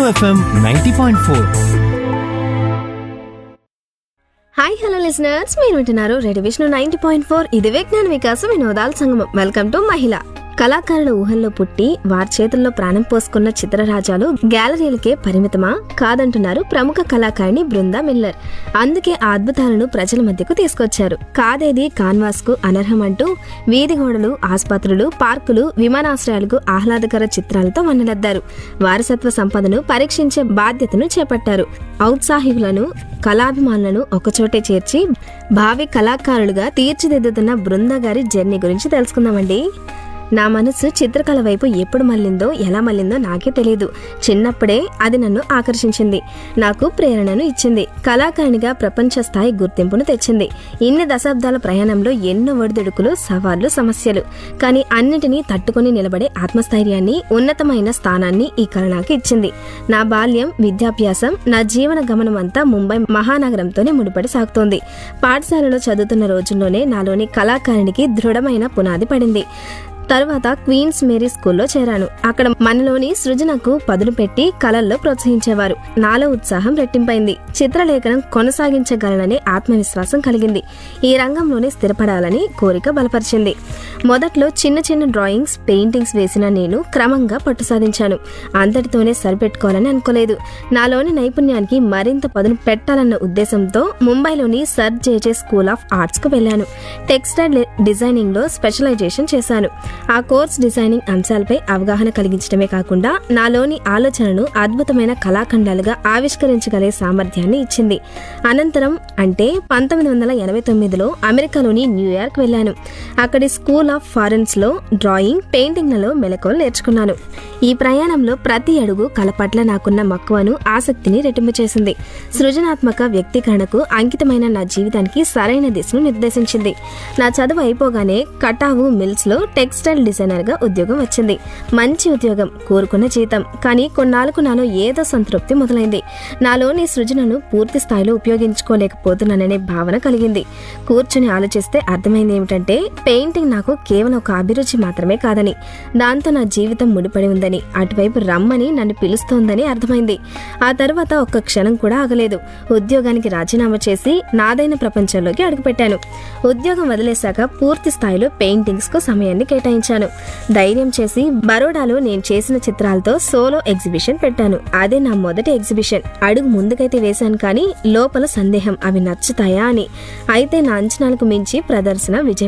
FM ninety point four hi hello listeners మీరు వింటున్నారు radio Vishnu ninety point four ఇది విజ్ఞాన వికాసం వినోదాల సంగమం వెల్కమ్ టు మహిళ కళాకారుల ఊహల్లో పుట్టి వారి చేతుల్లో ప్రాణం పోసుకున్న చిత్రరాజాలు గ్యాలరీలకే పరిమితమా కాదంటున్నారు ప్రముఖ కళాకారిణి బృందా మిల్లర్ అందుకే ఆ అద్భుతాలను ప్రజల మధ్యకు తీసుకొచ్చారు కాదేది కాన్వాస్ కు అనర్హం అంటూ వీధి గోడలు ఆసుపత్రులు పార్కులు విమానాశ్రయాలకు ఆహ్లాదకర చిత్రాలతో వన్నెలద్దారు వారసత్వ సంపదను పరీక్షించే బాధ్యతను చేపట్టారు ఔత్సాహికులను కళాభిమానులను ఒకచోటే చేర్చి భావి కళాకారులుగా తీర్చిదిద్దుతున్న బృంద గారి జర్నీ గురించి తెలుసుకుందామండి నా మనసు చిత్రకళ వైపు ఎప్పుడు మళ్ళిందో ఎలా మళ్ళిందో నాకే తెలియదు చిన్నప్పుడే అది నన్ను ఆకర్షించింది నాకు ప్రేరణను ఇచ్చింది కళాకారిణిగా ప్రపంచ స్థాయి గుర్తింపును తెచ్చింది ఇన్ని దశాబ్దాల ప్రయాణంలో ఎన్నో ఒడిదుడుకులు సవాళ్లు సమస్యలు కానీ అన్నిటినీ తట్టుకొని నిలబడే ఆత్మస్థైర్యాన్ని ఉన్నతమైన స్థానాన్ని ఈ కళ నాకు ఇచ్చింది నా బాల్యం విద్యాభ్యాసం నా జీవన గమనం అంతా ముంబై మహానగరంతోనే ముడిపడి సాగుతోంది పాఠశాలలో చదువుతున్న రోజుల్లోనే నాలోని కళాకారిణికి దృఢమైన పునాది పడింది తర్వాత క్వీన్స్ మేరీ స్కూల్లో చేరాను అక్కడ మనలోని సృజనకు పదులు పెట్టి కళల్లో ప్రోత్సహించేవారు నాలో ఉత్సాహం రెట్టింపైంది చిత్రలేఖనం కొనసాగించగలననే ఆత్మవిశ్వాసం కలిగింది ఈ రంగంలోనే స్థిరపడాలని కోరిక బలపరిచింది మొదట్లో చిన్న చిన్న డ్రాయింగ్స్ పెయింటింగ్స్ వేసిన నేను క్రమంగా పట్టు సాధించాను అంతటితోనే సరిపెట్టుకోవాలని అనుకోలేదు నాలోని నైపుణ్యానికి మరింత పదును పెట్టాలన్న ఉద్దేశంతో ముంబైలోని Sir J J School of Arts కు వెళ్ళాను టెక్స్టైల్ డిజైనింగ్ లో స్పెషలైజేషన్ చేశాను ఆ కోర్స్ డిజైనింగ్ అంశాలపై అవగాహన కలిగించడమే కాకుండా నాలోని ఆలోచనను అద్భుతమైన కళాఖండాలుగా ఆవిష్కరించగలిగే సామర్థ్యాన్ని ఇచ్చింది అనంతరం అంటే పంతొమ్మిది వందల ఎనభై తొమ్మిదిలో అమెరికాలోని న్యూయార్క్ వెళ్ళాను అక్కడి స్కూల్ ఆఫ్ ఫారెన్స్ లో డ్రాయింగ్ పెయింటింగ్లలో మెలకువలు నేర్చుకున్నాను ఈ ప్రయాణంలో ప్రతి అడుగు కళ పట్ల నాకున్న మక్కువను ఆసక్తిని రెట్టింపు చేసింది సృజనాత్మక వ్యక్తీకరణకు అంకితమైన నా జీవితానికి సరైన దిశను నిర్దేశించింది నా చదువు అయిపోగానే కటావు మిల్స్ లో టెక్స్టైల్ డిజైనర్ గా ఉద్యోగం వచ్చింది మంచి ఉద్యోగం కోరుకున్న జీతం కానీ కొన్నాళ్ళకు నాలో ఏదో సంతృప్తి మొదలైంది నాలోని సృజనను పూర్తి స్థాయిలో ఉపయోగించుకోలేకపోతున్నాననే భావన కలిగింది కూర్చుని ఆలోచిస్తే అర్థమైంది ఏమిటంటే పెయింటింగ్ నాకు కేవలం ఒక అభిరుచి మాత్రమే కాదని దాంతో నా జీవితం ముడిపడి ఉందని అటువైపు రమ్మని నన్ను పిలుస్తోందని అర్థమైంది ఆ తర్వాత ఒక్క క్షణం కూడా ఆగలేదు ఉద్యోగానికి రాజీనామా చేసి నాదైన ప్రపంచంలోకి అడుగుపెట్టాను ఉద్యోగం వదిలేశాక పూర్తి స్థాయిలో పెయింటింగ్స్ కు సమయాన్ని కేటాయించాను ధైర్యం చేసి బరోడాలో నేను చేసిన చిత్రాలతో సోలో ఎగ్జిబిషన్ పెట్టాను అదే నా మొదటి ఎగ్జిబిషన్ అడుగు ముందుకైతే వేశాను కానీ లోపల సందేహం అవి నచ్చుతాయా అని అయితే నా అంచనాలకు మించి ప్రదర్శన విజయ